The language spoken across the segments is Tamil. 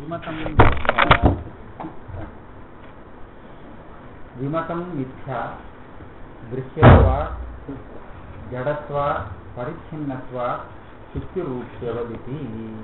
विमतं विमतं मिथ्या दृश्यत्वात् जडत्वात् परिच्छिन्नत्वात् சுத்திரூப்பியவதிதி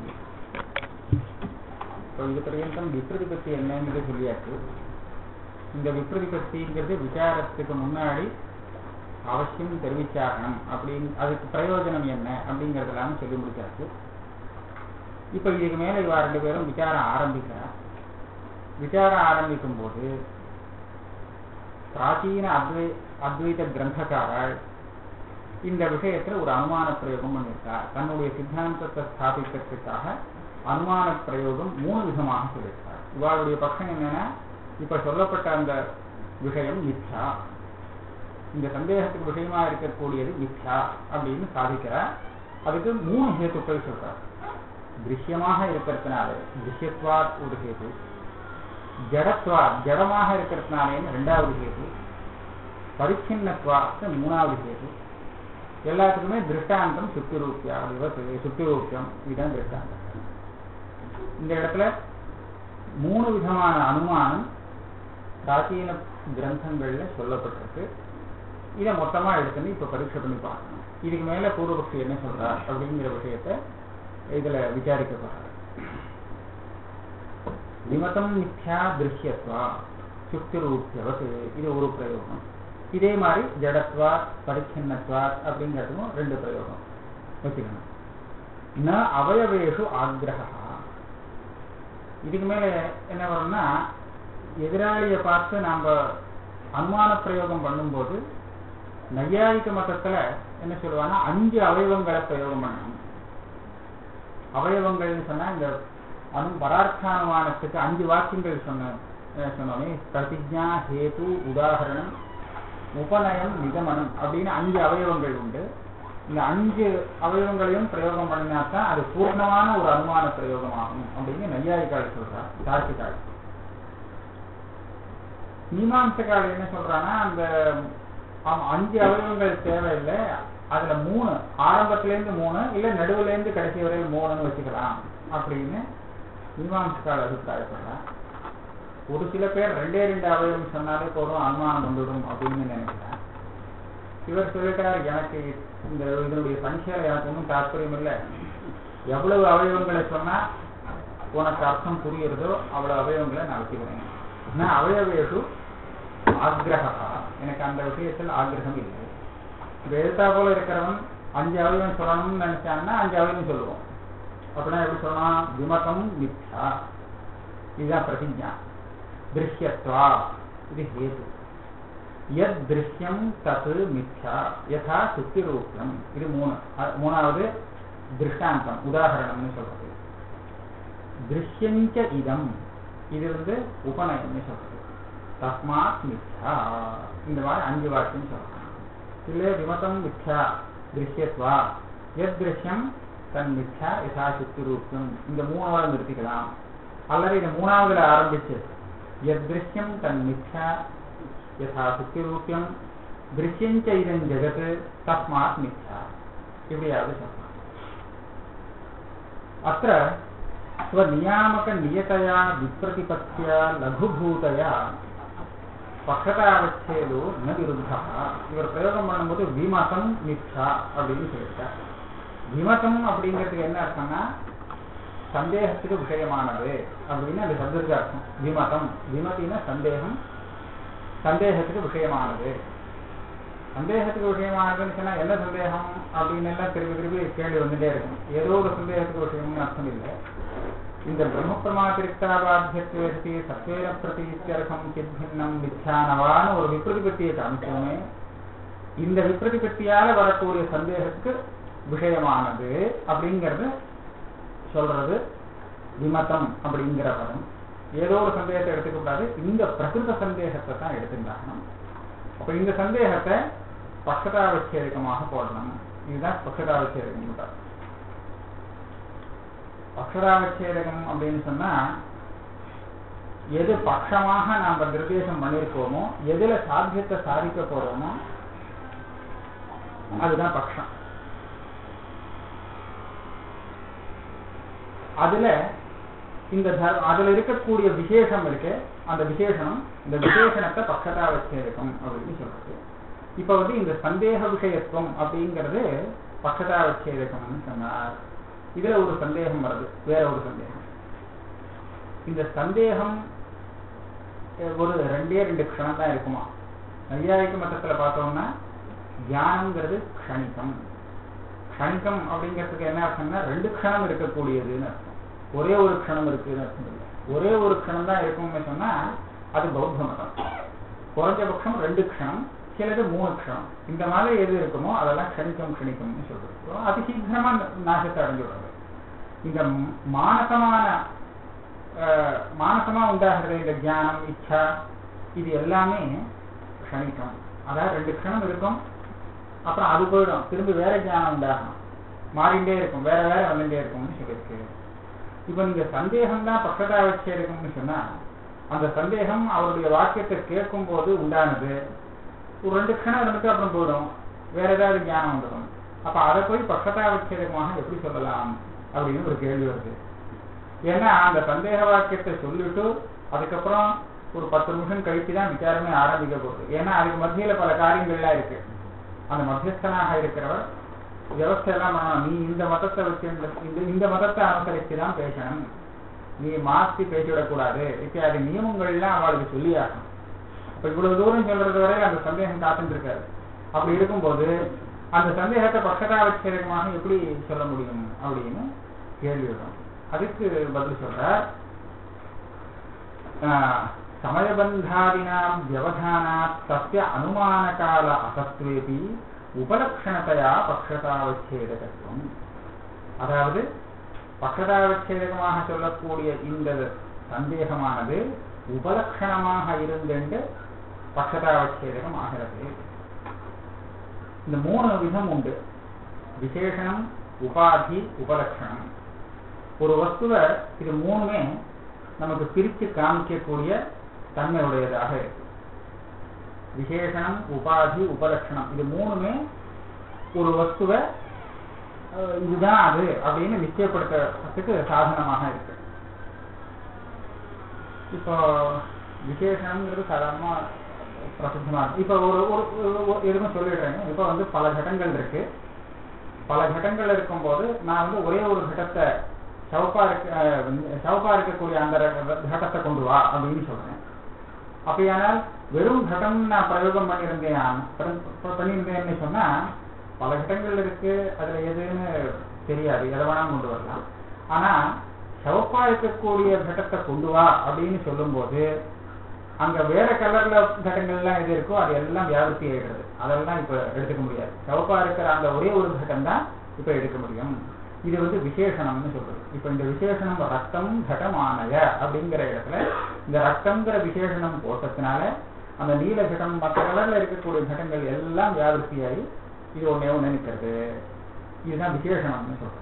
இப்போ இது பர்யந்தம் விப்ரதிபத்தி என்னங்கிறது சொல்லியாச்சு இந்த விப்ரதிபத்திங்கிறது விசாரத்துக்கு முன்னாடி அவசியம் தெரிவிச்சாகணும் அப்படின்னு அதுக்கு பிரயோஜனம் என்ன அப்படிங்கறதெல்லாம் சொல்லி முடிச்சாச்சு இப்ப இதுக்கு மேல இவா ரெண்டு பேரும் விசாரம் ஆரம்பிக்கிறார் விசாரம் ஆரம்பிக்கும் போது பிராச்சீன அத்வை அத்வைத கிரந்தக்காரர் இந்த விஷயத்துல ஒரு அனுமான பிரயோகம் பண்ணியிருக்கார் தன்னுடைய சித்தாந்தத்தை ஸ்தாபிக்கிறதுக்காக அனுமான பிரயோகம் மூணு விதமாக சொல்லியிருக்கார் இவாளுடைய பட்சம் என்னன்னா இப்ப சொல்லப்பட்ட அந்த விஷயம் மித்யா இந்த சந்தேகத்துக்கு விஷயமா இருக்கக்கூடியது மித்யா அப்படின்னு சாதிக்கிறார் அதுக்கு மூணு ஹேத்துக்கள் சொல்றார் திருஷ்யமாக இருக்கிறதுனால திருஷ்யத்வாத் ஒரு ஹேது ஜடத்வாத் ஜடமாக இருக்கிறதுனாலேன்னு ரெண்டாவது ஹேது பரிச்சின்னத்வாத் மூணாவது ஹேது எல்லாத்துக்குமே திருஷ்டாந்தம் சுத்திரூப்பியா சுத்திரூப்பியம் இதுதான் திருஷ்டாந்தம் இந்த இடத்துல மூணு விதமான அனுமானம் பிராச்சீன கிரந்தங்கள்ல சொல்லப்பட்டிருக்கு இதை மொத்தமா எடுத்துன்னு இப்ப பரீட்சை பண்ணி பார்க்கணும் இதுக்கு மேல பூர்வபக்ஷி என்ன சொல்றார் அப்படிங்கிற விஷயத்த இதுல விசாரிக்க போறாரு விமதம் மித்யா திருஷ்யத்வா சுக்திரூப்பியவத் இது ஒரு பிரயோகம் இதே மாதிரி ஜடத்வா பரிச்சின்னத்வா அப்படிங்கிறதுக்கும் ரெண்டு பிரயோகம் வச்சுக்கணும் ந அவயவேஷு ஆக்ரஹா இதுக்கு மேல என்ன வரும்னா எதிராளியை பார்த்து நாம அனுமான பிரயோகம் பண்ணும்போது நையாயிக்க மதத்துல என்ன சொல்லுவாங்கன்னா அஞ்சு அவயவங்களை பிரயோகம் பண்ணணும் அவயவங்கள்னு சொன்னா இந்த அனு பரார்த்தானுமானத்துக்கு அஞ்சு வாக்கியங்கள் சொன்ன சொன்னோமே பிரதிஜா ஹேது உதாகரணம் உபநயம் நிகமனம் அப்படின்னு அஞ்சு அவயவங்கள் உண்டு இந்த அஞ்சு அவயவங்களையும் பிரயோகம் பண்ணினாத்தான் அது பூர்ணமான ஒரு அனுமான பிரயோகம் ஆகும் அப்படின்னு நையாயிக்கால் சொல்றார் தார்த்திகால் மீமாம்சக்கால் என்ன சொல்றான்னா அந்த அஞ்சு அவயவங்கள் தேவையில்லை அதுல மூணு ஆரம்பத்துல இருந்து மூணு இல்ல நடுவுல இருந்து கடைசி வரையில் மூணுன்னு வச்சுக்கலாம் அப்படின்னு மீமாம்சக்கால் அபிப்பிராயப்படுறான் ஒரு சில பேர் ரெண்டே ரெண்டு அவயவம் சொன்னாலே போதும் அனுமானம் வந்துடும் அப்படின்னு நினைக்கிறேன் இவர் சொல்லிட்டார் எனக்கு இந்த இதனுடைய சங்கியால எனக்கு ஒன்றும் தாற்பயம் இல்லை எவ்வளவு அவயவங்களை சொன்னா உனக்கு அர்த்தம் புரியுறதோ அவ்வளவு அவயவங்களை நான் வச்சுக்கிறேன் நான் அவயவேஷு ஆக்ரகா எனக்கு அந்த விஷயத்தில் ஆக்ரகம் இல்லை இப்ப எழுத்தா போல இருக்கிறவன் அஞ்சு அவயவம் சொல்லணும்னு நினைச்சான்னா அஞ்சு அவயவம் சொல்லுவோம் அப்படின்னா எப்படி சொல்லலாம் விமதம் மித்யா இதுதான் பிரதிஜா திருஷ்யத்வா இது ஹேது எத் திருஷ்யம் தத்து மித்யா யதா சுத்திரூபியம் இது மூணு மூணாவது திருஷ்டாந்தம் உதாகரணம்னு சொல்றது திருஷ்யஞ்ச இதம் இது வந்து உபநயம்னு சொல்றது தஸ்மாத் மித்யா இந்த மாதிரி அஞ்சு வாக்கியம் சொல்றாங்க இல்ல விமதம் மித்யா திருஷ்யத்வா எத் திருஷ்யம் தன் மித்யா யதா சுத்திரூபியம் இந்த மூணோட நிறுத்திக்கலாம் அல்லது இந்த மூணாவதுல ஆரம்பிச்சு எதிருஷ்யம் தன் மித்யா யதா சுத்திரூபியம் திருஷ்யஞ்ச இதன் ஜெகத் தஸ்மாத் மித்யா இப்படியாவது சொல்லலாம் அத்த ஸ்வநியாமக நியதையா விப்ரதிபத்தியா லகுபூதையா பக்கதாவச்சேதோ ந விருத்தா இவர் பிரயோகம் பண்ணும்போது விமதம் மித்யா அப்படின்னு சொல்லியிருக்கார் விமதம் அப்படிங்கிறதுக்கு என்ன அர்த்தம்னா சந்தேகத்துக்கு விஷயமானது அப்படின்னு அந்த சப்தத்துக்கு அர்த்தம் விமதம் விமதினா சந்தேகம் சந்தேகத்துக்கு விஷயமானது சந்தேகத்துக்கு விஷயமானதுன்னு சொன்னா என்ன சந்தேகம் அப்படின்னு எல்லாம் திருப்பி திருப்பி கேள்வி வந்துட்டே இருக்கும் ஏதோ ஒரு சந்தேகத்துக்கு விஷயம்னு அர்த்தம் இல்லை இந்த பிரம்ம பிரமாதிருக்தாபாத்தியத்துவத்தி சத்வேன பிரதீத்தியர்த்தம் சித்தின்னம் மித்யானவான்னு ஒரு விப்ரதிபத்தியை காமிச்சோமே இந்த விப்ரதிபத்தியால வரக்கூடிய சந்தேகத்துக்கு விஷயமானது அப்படிங்கிறது சொல்றது விமதம் அப்படிங்கிற பதம் ஏதோ ஒரு சந்தேகத்தை எடுத்துக்க கூடாது இந்த பிரகிருத சந்தேகத்தை தான் எடுத்துட்டாகணும் அப்ப இந்த சந்தேகத்தை பக்ஷதாவச்சேரிகமாக போடணும் இதுதான் பக்ஷதாவச்சேரிகம் பக்ஷதாவச்சேரகம் அப்படின்னு சொன்னா எது பட்சமாக நாம நிர்தேசம் பண்ணியிருக்கோமோ எதுல சாத்தியத்தை சாதிக்க போறோமோ அதுதான் பட்சம் அதுல இந்த தர் அதுல இருக்கக்கூடிய விசேஷம் இருக்கு அந்த விசேஷனம் இந்த விசேஷணத்தை பக்கத்தா வச்சேருக்கும் அப்படின்னு சொல்றது இப்ப வந்து இந்த சந்தேக விஷயத்துவம் அப்படிங்கிறது பக்கத்தா வச்சேருக்கம்னு சொன்னார் இதுல ஒரு சந்தேகம் வருது வேற ஒரு சந்தேகம் இந்த சந்தேகம் அஹ், ஒரு ரெண்டே ரெண்டு க்ஷணம் தான் இருக்குமா நையாயிக்க மட்டத்துல பார்த்தோம்னா தியானம்ங்கிறது க்ஷணிகம் க்ஷணிகம் அப்படிங்கிறதுக்கு என்ன அர்த்தம்னா ரெண்டு க்ஷணம் இருக்கக்கூடியதுன்னு அர்த்தம் ஒரே ஒரு க்ஷணம் இருக்குன்னு அர்த்தம் இல்லை ஒரே ஒரு க்ஷணம் தான் இருக்கும்னு சொன்னா அது பௌத்த மதம் குறைஞ்சபட்சம் ரெண்டு க்ஷணம் சிலது மூணு க்ஷணம் இந்த மாதிரி எது இருக்குமோ அதெல்லாம் க்ஷணிக்கம் க்ஷணிக்கம்னு சொல்றோம் அது சீக்கிரமா நாசத்தை அடைஞ்சுடுறது இந்த ம்- மானசமான அஹ், மானசமா உண்டாகிறது இந்த ஞானம் இச்சா இது எல்லாமே க்ஷணிக்கம் அதாவது ரெண்டு க்ஷணம் இருக்கும் அப்புறம் அது போயிடும் திரும்பி வேற ஞானம் உண்டாகும் மாறிண்டே இருக்கும் வேற வேற வந்துட்டே இருக்கும்னு சொல்லியிருக்கு இப்ப நீங்க சந்தேகம் தான் பக்கத்தா வச்சே இருக்கும்னு சொன்னா அந்த சந்தேகம் அவருடைய வாக்கியத்தை கேட்கும் போது உண்டானது ஒரு ரெண்டு க்ஷணம் இருந்துட்டு அப்புறம் போயிடும் வேற ஏதாவது ஞானம் வந்துடும் அப்ப அதை போய் பக்கத்தா வச்சேதமாக எப்படி சொல்லலாம் அப்படின்னு ஒரு கேள்வி வருது ஏன்னா அந்த சந்தேக வாக்கியத்தை சொல்லிட்டு அதுக்கப்புறம் ஒரு பத்து நிமிஷம் கழிச்சு தான் விசாரமே ஆரம்பிக்க போகுது ஏன்னா அதுக்கு மத்தியில பல காரியங்கள்லாம் இருக்கு அந்த மத்தியஸ்தனாக இருக்கிறவர் வியவஸ்தையெல்லாம் பண்ணணும் நீ இந்த மதத்தை வச்சு இந்த இந்த மதத்தை அனுசரித்து தான் பேசணும் நீ மாற்றி பேசிவிடக்கூடாது இத்தியாதி நியமங்கள்லாம் அவளுக்கு சொல்லி ஆகணும் அப்ப இவ்வளவு தூரம் சொல்றது வரை அந்த சந்தேகம் காத்துட்டு இருக்காரு அப்படி இருக்கும்போது அந்த சந்தேகத்தை பக்கத்தா வச்சமாக எப்படி சொல்ல முடியும் அப்படின்னு கேள்வி வரும் அதுக்கு பதில் சொல்றார் ஆஹ், சமயபந்தாதினாம் வியவதானாத் தஸ்ய அனுமானகால அசத்வேபி உபலக்ஷணத்தையா பக்ஷதாவச்சேதகத்துவம் அதாவது பக்ஷதாவச்சேதகமாக சொல்லக்கூடிய இந்த சந்தேகமானது உபலக்ஷணமாக இருந்துண்டு பக்ஷதாவச்சேதகம் ஆகிறது இந்த மூணு விதம் உண்டு விசேஷணம் உபாதி உபலக்ஷணம் ஒரு வஸ்துவை இது மூணுமே நமக்கு பிரித்து காமிக்கக்கூடிய தன்மையுடையதாக இருக்கு விசேஷணம் உபாதி உபலட்சணம் இது மூணுமே ஒரு வஸ்துவை அஹ், இதுதான் அது அப்படின்னு நிச்சயப்படுத்துறதுக்கு சாதனமாக இருக்கு இப்போ விசேஷணம்ங்கிறது சாதாரணமா பிரசித்தமா இருக்கு இப்போ ஒரு ஒரு ஒரு- ஒரு- எதுவும் சொல்லிடுறேங்க இப்போ வந்து பல கடங்கள் இருக்கு பல கடங்கள் இருக்கும்போது நான் வந்து ஒரே ஒரு கடத்தை சவப்பா இருக்க அஹ், சவப்பா இருக்கக்கூடிய அந்த ர- கடத்தை கொண்டு வா அப்படின்னு சொல்றேன் அப்படியானால் வெறும் கடம் நான் பிரயோகம் பண்ணியிருந்தேன் ப- பண்ணியிருந்தேன்னு சொன்னா பல கடங்கள் இருக்கு அதுல எதுன்னு தெரியாது எதை வேணா கொண்டு வரலாம் ஆனா சிவப்பா இருக்கக்கூடிய கடத்தை கொண்டு வா அப்படின்னு சொல்லும்போது அங்க வேற கலர்ல கடங்கள்லாம் எது இருக்கோ அது எல்லாம் வியாபத்தி ஆயிடுறது அதெல்லாம் இப்ப எடுத்துக்க முடியாது சிவப்பா இருக்கிற அந்த ஒரே ஒரு கட்டம் தான் இப்ப எடுக்க முடியும் இது வந்து விசேஷணம்னு சொல்றது இப்ப இந்த விசேஷணம் ரத்தம் கடமானய அப்படிங்கிற இடத்துல இந்த ரத்தம்ங்கிற விசேஷணம் போட்டதுனால அந்த நீல கட்டம் மற்ற கலர்ல இருக்கக்கூடிய கடங்கள் எல்லாம் வியாபிருத்தியாகி இது ஒண்ணே ஒண்ணு நிற்கிறது இதுதான் விசேஷணம்னு சொல்றது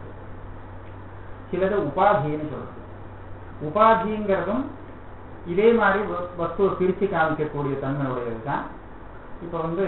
சிலது உபாதின்னு சொல்றது உபாதிங்கிறதும் இதே மாதிரி வ- வஸ்துவை பிரிச்சு காமிக்கக்கூடிய தன்மையுடையது தான் இப்போ வந்து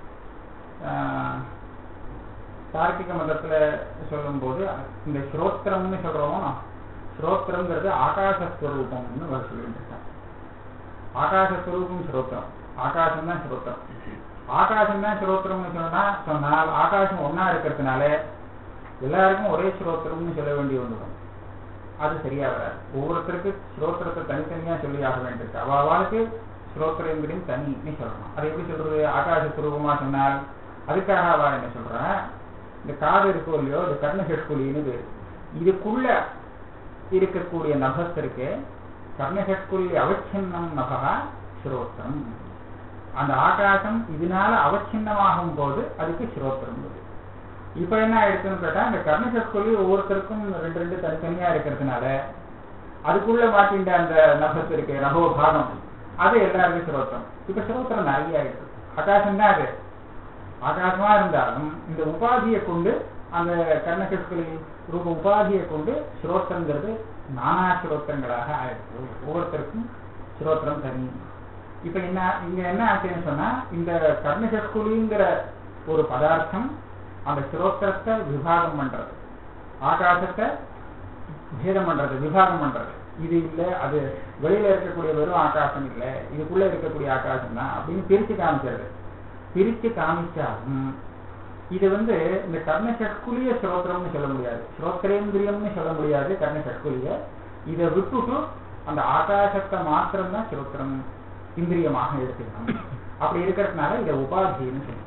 ஆஹ், தார்க்கிக மதத்துல சொல்லும்போது இந்த ஸ்ரோத்திரம்னு சொல்றோம் ஸ்ரோத்திரம்ங்கிறது ஆகாசஸ்வரூபம்னு அவர் சொல்லிட்டு இருக்காங்க ஆகாசஸ்வரூபம் ஸ்ரோத்திரம் ஆகாசம் தான் ஸ்ரோத்திரம் ஆகாசம் தான் ஸ்ரோத்திரம்னு சொன்னா சொன்னால் ஆகாசம் ஒண்ணா இருக்கிறதுனால எல்லாருக்கும் ஒரே ஸ்ரோத்திரம்னு சொல்ல வேண்டிய வந்துடும் அது சரியா வராது ஒவ்வொருத்தருக்கு ஸ்ரோத்திரத்தை தனித்தனியா சொல்லி ஆக வேண்டியிருக்கு அவ அவளுக்கு ஸ்ரோத்திரங்கிறதையும் தனின்னு சொல்லணும் அது எப்படி சொல்றது ஆகாச சுரூபமா சொன்னால் அதுக்காக அவ என்ன சொல்றா இந்த காது இருக்கோ இல்லையோ இந்த கர்ணசஷ்குலின்னு பேரு இதுக்குள்ள இருக்கக்கூடிய நபஸ் இருக்கு கர்ணசஷ்குலி அவச்சின்னம் நபகா ஸ்ரோத்திரம் அந்த ஆகாசம் இதனால அவச்சின்னமாகும் போது அதுக்கு ஸ்ரோத்திரம் வருது இப்ப என்ன ஆயிடுச்சுன்னு கேட்டா இந்த கர்ணசஸ்குலி ஒவ்வொருத்தருக்கும் ரெண்டு ரெண்டு தனித்தனியா இருக்கிறதுனால அதுக்குள்ள மாட்டின்ற அந்த நபஸ் இருக்கு ரகோ பாகம் அது எல்லாருக்கும் சிரோத்திரம் இப்ப சிரோத்திரம் நிறைய ஆயிடுச்சு ஆகாசம் தான் அது ஆகாசமா இருந்தாலும் இந்த உபாதியை கொண்டு அந்த கர்ணசஸ்குலி ரூப உபாதியை கொண்டு ஸ்ரோத்திரங்கிறது நானா ஸ்ரோத்திரங்களாக ஆயிடுச்சு ஒவ்வொருத்தருக்கும் ஸ்ரோத்திரம் தனி இப்ப என்ன இங்க என்ன ஆச்சுன்னு சொன்னா இந்த கர்ணசஸ்குலிங்கிற ஒரு பதார்த்தம் அந்த ஸ்ரோத்திரத்தை விபாகம் பண்றது ஆகாசத்தை பேதம் பண்றது விபாகம் பண்றது இது இல்ல அது வெளியில இருக்கக்கூடிய வெறும் ஆகாசம் இல்ல இதுக்குள்ள இருக்கக்கூடிய ஆகாசம் தான் அப்படின்னு பிரிச்சு காமிக்கிறது பிரிச்சு காமிச்சாலும் இது வந்து இந்த கர்ண சட்குலிய ஸ்ரோத்திரம்னு சொல்ல முடியாது ஸ்ரோத்திரேந்திரியம்னு சொல்ல முடியாது கர்ண சட்குலிய இதை விட்டுட்டு அந்த ஆகாசத்தை மாத்திரம்தான் ஸ்ரோத்திரம் இந்திரியமாக எடுத்துக்கணும் அப்படி இருக்கிறதுனால இதை உபாதின்னு சொல்லுவோம்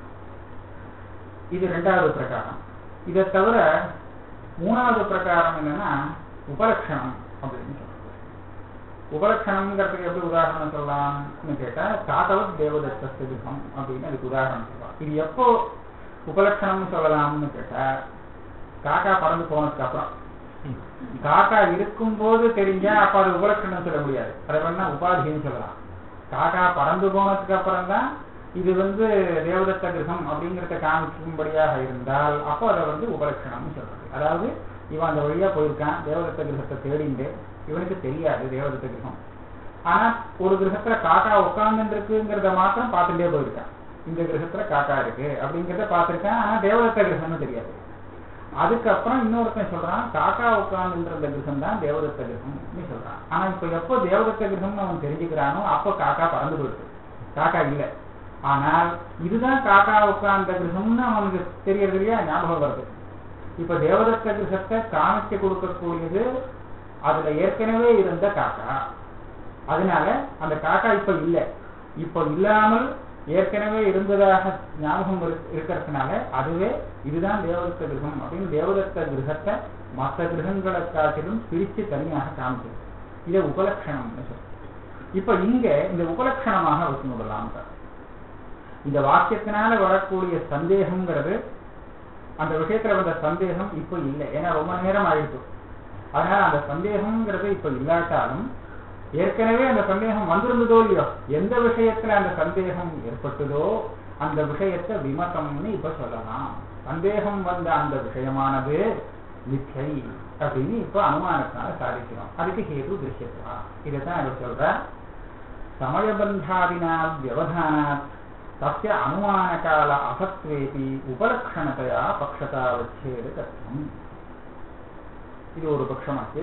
இது ரெண்டாவது பிரகாரம் இதை தவிர மூணாவது பிரகாரம் என்னன்னா உபலட்சணம் அப்படின்னு சொல்றது உபலட்சணம்ங்கிறதுக்கு எப்படி உதாரணம் சொல்லலாம்னு கேட்டா காதவத் தேவதத்த சிதுகம் அப்படின்னு அதுக்கு உதாரணம் சொல்லலாம் இது எப்போ உபலட்சணம்னு சொல்லலாம்னு கேட்டா காக்கா பறந்து போனதுக்கு அப்புறம் காக்கா இருக்கும்போது தெரிஞ்சா அப்ப அது உபலட்சணம் சொல்ல முடியாது அதை வேணா உபாதின்னு சொல்லலாம் காக்கா பறந்து போனதுக்கு அப்புறம் தான் இது வந்து தேவதத்த கிரகம் அப்படிங்கிறத காமிக்கும்படியாக இருந்தால் அப்போ அதை வந்து உபலட்சணம்னு சொல்றது அதாவது இவன் அந்த வழியா போயிருக்கான் தேவதத்த கிரகத்தை தேடிண்டு இவனுக்கு தெரியாது தேவதத்த கிரகம் ஆனா ஒரு கிரகத்துல காக்கா உட்கார்ந்து இருக்குங்கிறத மாத்திரம் பார்த்துட்டே போயிருக்கான் இந்த கிரகத்துல காக்கா இருக்கு அப்படிங்கிறத பார்த்திருக்கான் ஆனா தேவதத்த கிரகம்னு தெரியாது அதுக்கப்புறம் இன்னொருத்தன் சொல்றான் காக்கா உட்கார்ந்துன்ற கிரகம் தான் தேவதத்த கிரகம்னு சொல்றான் ஆனா இப்ப எப்போ தேவதத்த கிரகம்னு அவன் தெரிஞ்சுக்கிறானோ அப்போ காக்கா பறந்து போயிடுது காக்கா இல்ல ஆனால் இதுதான் காக்கா உட்கார்ந்த கிரகம்னு அவனுக்கு தெரியறது இல்லையா ஞாபகம் வருது இப்ப தேவதத்த கிரகத்தை காமிச்சு கொடுக்கக்கூடியது அதுல ஏற்கனவே இருந்த காக்கா அதனால அந்த காக்கா இப்ப இல்லை இப்ப இல்லாமல் ஏற்கனவே இருந்ததாக ஞாபகம் இரு- இருக்கிறதுனால அதுவே இதுதான் தேவதத்த கிரகம் அப்படின்னு தேவதத்த கிரகத்தை மற்ற கிரகங்களை காட்டிலும் பிரிச்சு தனியாக காமிக்கிறது இதை உபலட்சணம்னு சொல்றோம் இப்ப இங்க இந்த உபலட்சணமாக வச்சு விடலாம் இந்த வாக்கியத்தினால வரக்கூடிய சந்தேகம்ங்கிறது அந்த விஷயத்துல வந்த சந்தேகம் இப்ப இல்லை ஏன்னா ரொம்ப நேரம் ஆயிடுச்சு அதனால அந்த சந்தேகம்ங்கிறது இப்ப இல்லாட்டாலும் ஏற்கனவே அந்த சந்தேகம் வந்திருந்ததோ இல்லையோ எந்த விஷயத்துல அந்த சந்தேகம் ஏற்பட்டதோ அந்த விஷயத்தை விமதம்னு இப்ப சொல்லலாம் சந்தேகம் வந்த அந்த விஷயமானது மிச்சை அப்படின்னு இப்ப அனுமானத்தினால சாதிக்கிறோம் அதுக்கு ஹேது திருஷ்யத்துவா இதைத்தான் இவர் சொல்ற சமயபந்தாதினா வியவதானாத் தஸ்ய அனுமான கால அசத்வேபி உபலக்ஷணத்தையா பக்ஷதாவச்சேத கர்த்தம் இது ஒரு பட்சமாச்சு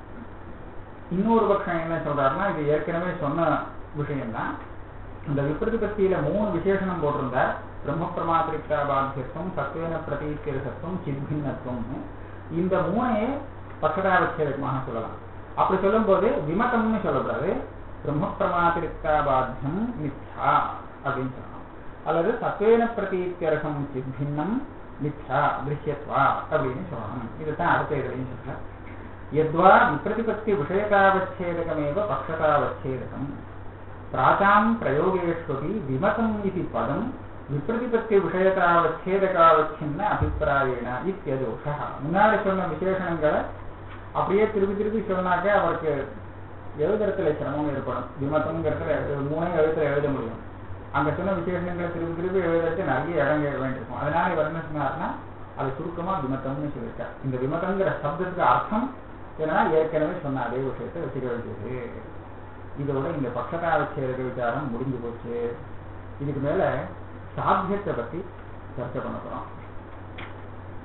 இன்னொரு பட்சம் என்ன சொல்றாருன்னா இது ஏற்கனவே சொன்ன விஷயம்தான் இந்த விப்ரதிபத்தியில மூணு விசேஷணம் போட்டிருந்தார் பிரம்ம பிரமாத்திரிகா பாத்தியத்துவம் சத்வேன பிரதீக்கிரசத்துவம் சித்பின்னத்துவம்னு இந்த மூணையே பட்சதாவச்சேதமாக சொல்லலாம் அப்படி சொல்லும்போது விமதம்னு சொல்லக்கூடாது பிரம்ம பிரமாத்திரிகா பாத்தியம் மித்யா அப்படின்னு சொல்லலாம் அல்லது சத்வேன பிரதீக்கியரசம் சித்பின்னம் மித்யா திருஷ்யத்வா அப்படின்னு சொல்லணும் இதுதான் அடுத்த இதுலையும் சொல்ற यद्वा विप्रतिपत्ति विषयतावच्छेदकमेव पक्षतावच्छेदकम् प्राचां प्रयोगेष्वपि विमतम् इति पदं விப்ரதிபத்தி விஷயத்தாவச்சேதகாவச்சின்ன அபிப்பிராயேன இத்தியதோஷா முன்னாடி சொன்ன விசேஷணங்களை அப்படியே திருப்பி திருப்பி சொன்னாக்க அவருக்கு எழுதுறதுல சிரமம் ஏற்படும் விமதம்ங்கிறதுல மூணே எழுத்துல எழுத முடியும் அங்க சொன்ன விசேஷணங்களை திருப்பி திருப்பி எழுதுறதுக்கு நிறைய இடம் வேண்டியிருக்கும் அதனால இவர் என்ன சொன்னார்னா அது சுருக்கமா விமதம்னு சொல்லியிருக்கார் இந்த விமதங்கிற சப்தத்துக்கு அர்த்தம் ஏன்னா ஏற்கனவே சொன்ன அதே விஷயத்தை வச்சுக்க வேண்டியது இதோட இந்த பக்கத்தாவச்சேரக விசாரம் முடிஞ்சு போச்சு இதுக்கு மேல சாத்தியத்தை பத்தி சர்ச்சை பண்ண போறோம்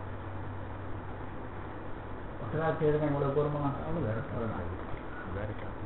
பக்கத்தாவச்சேரகம் இவ்வளவு பொறுமா வேற வேற